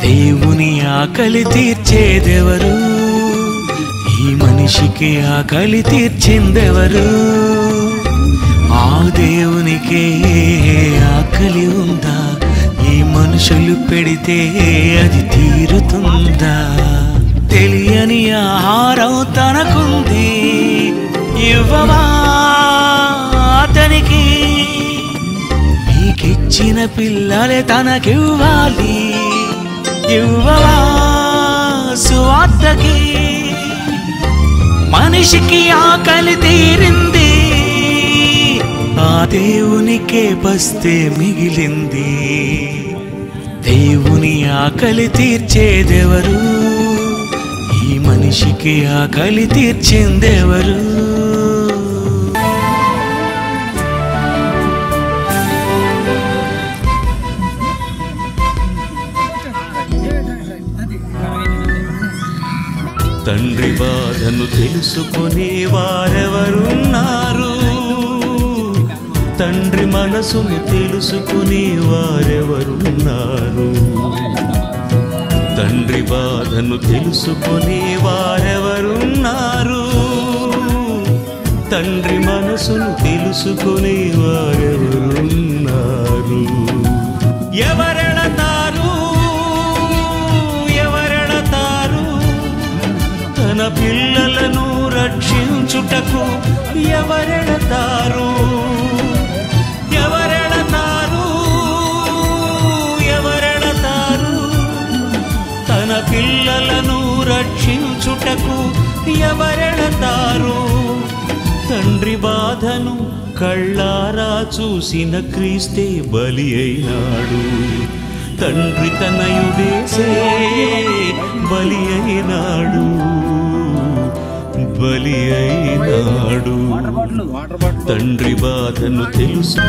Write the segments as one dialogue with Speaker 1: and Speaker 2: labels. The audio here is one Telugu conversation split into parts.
Speaker 1: దేవుని ఆకలి తీర్చేదెవరు ఈ మనిషికి ఆకలి తీర్చిందెవరు ఆ దేవునికే ఆకలి ఉందా ఈ మనుషులు పెడితే అది తీరుతుందా తెలియని ఆహారం తనకుంది ఇవ్వవా అతనికి నీకిచ్చిన పిల్లలే తనకివ్వాలి ఇవ్వవా సువార్తకి మనిషికి ఆకలి తీరింది ఆ దేవునికే పస్తే మిగిలింది దేవుని ఆకలి తీర్చేదెవరు ఈ మనిషికి ఆకలి తీర్చిందెవరు తండ్రి బాధను తెలుసుకునే వారెవరున్నారు తండ్రి మనసును తెలుసుకునే వారెవరున్నారు తండ్రి బాధను తెలుసుకునే వారెవరున్నారు తండ్రి మనసును తెలుసుకునే వారెవరున్నారు ఎవరెళతారు ఎవరెళతారు తన పిల్లలను రక్షించుటకు ఎవరెళతారు ఎవరెళతారు ఎవరెళతారు తన పిల్లలను రక్షించుటకు ఎవరెళతారు తండ్రి బాధను కళ్ళారా చూసిన క్రీస్తే బలి అయినాడు తండ్రి తనయుడేసే బలి అయినాడు బలి అయినాడు తండ్రి బాధను తెలుసు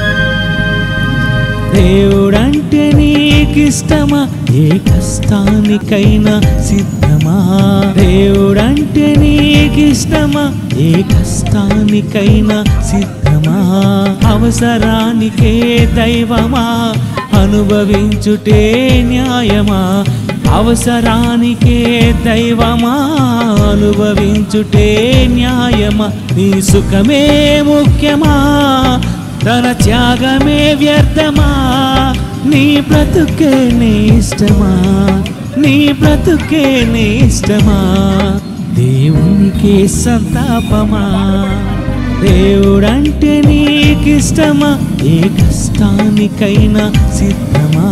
Speaker 1: దేవుడంటే నీకిష్టమా ఏ కష్టానికైనా సిద్ధమా దేవుడంటే నీకిష్టమా ఏ కష్టానికైనా సిద్ధమా అవసరానికే దైవమా అనుభవించుటే న్యాయమా అవసరానికే దైవమా అనుభవించుటే న్యాయమా నీ సుఖమే ముఖ్యమా తన త్యాగమే వ్యర్థమా నీ బ్రతుకే నీ ఇష్టమా నీ బ్రతుకే నీ ఇష్టమా దేవునికి సంతాపమా దేవుడంటే నీకిష్టమా ఏ కష్టానికైనా సిద్ధమా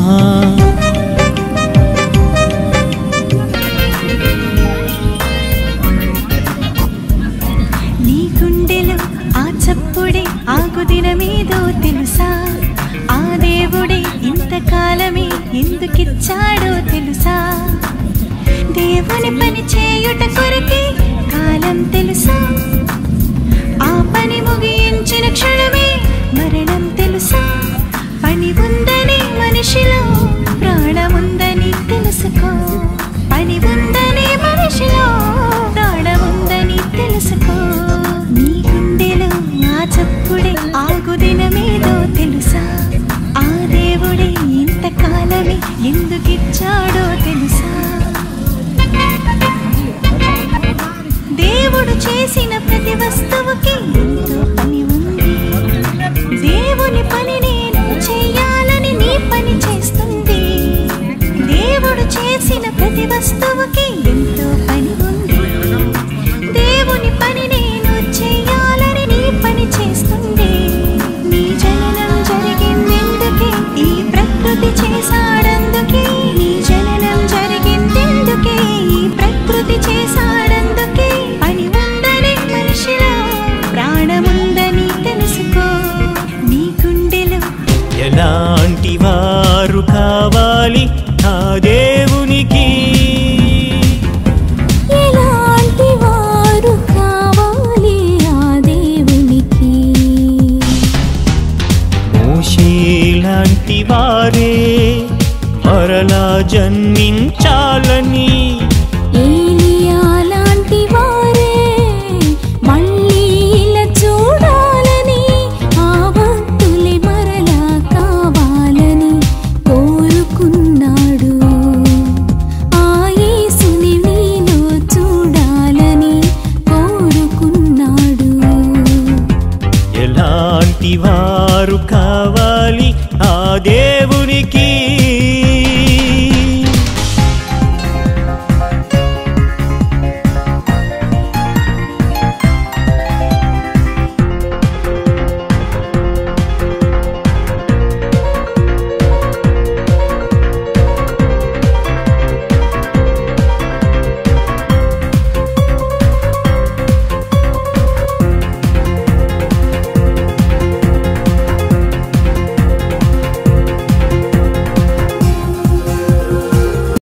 Speaker 2: నీ గుండెలో ఆ చప్పుడే ఆగు దినమేదో తెలుసా ఆ దేవుడే ఇంతకాలమే ఎందుకిచ్చాడో తెలుసా దేవుని పని చేయుట కొరకే కాలం తెలుసా ఆ పని ముగించిన క్షణమే మరణం తెలుసా పని ఉందని మనిషిలో ప్రాణముందని తెలుసుకో పని ఉందని మనిషిలో ప్రాణముందని తెలుసుకో నీ గుండెలో ఆ చప్పుడే ఆగు దినమేదో తెలుసా ఆ దేవుడే ఇంతకాలమే ఎందుకిచ్చాడో తెలుసా దేవుడు చేసిన ప్రతి వస్తువుకి ఎంతో పని ఉంది దేవుని పని నేను చేయాలని నీ పని చేస్తుంది దేవుడు చేసిన ప్రతి వస్తువుకి ఎంతో పని ఉంది దేవుని పని నేను చేయాలని నీ పని చేస్తుంది నీ జననం జరిగిందెందుకే ఈ ప్రకృతి చేశాడందుకే నీ జననం జరిగిందెందుకే ఈ ప్రకృతి చేశాడందుకే పని ఉందని మనిషిలో ప్రాణముందని తెలుసుకో నీ గుండెలో
Speaker 1: ఎలాంటి వారు కావాలి ఆ దేవునికి
Speaker 3: ఎలాంటి వారు కావాలి ఆ దేవునికి
Speaker 1: మోషేలాంటి వారే మరలా జన్మించాలని